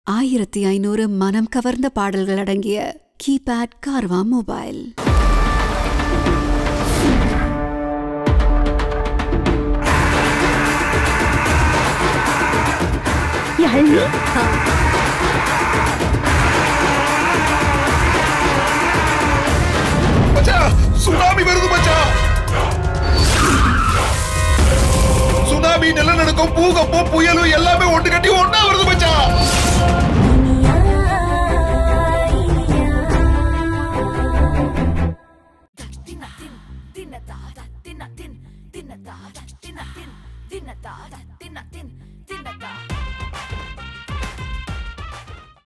ஆயிரத்தி ஐநூறு மனம் கவர்ந்த பாடல்கள் அடங்கிய கீபேட் கார்வா மொபைல் யாழினி மச்சான் சுனாமி வருது மச்சான் சுனாமி நிலநடுக்கம் பூகம்பம் புயலும் எல்லாமே ஒட்டு கட்டி ஒண்ணா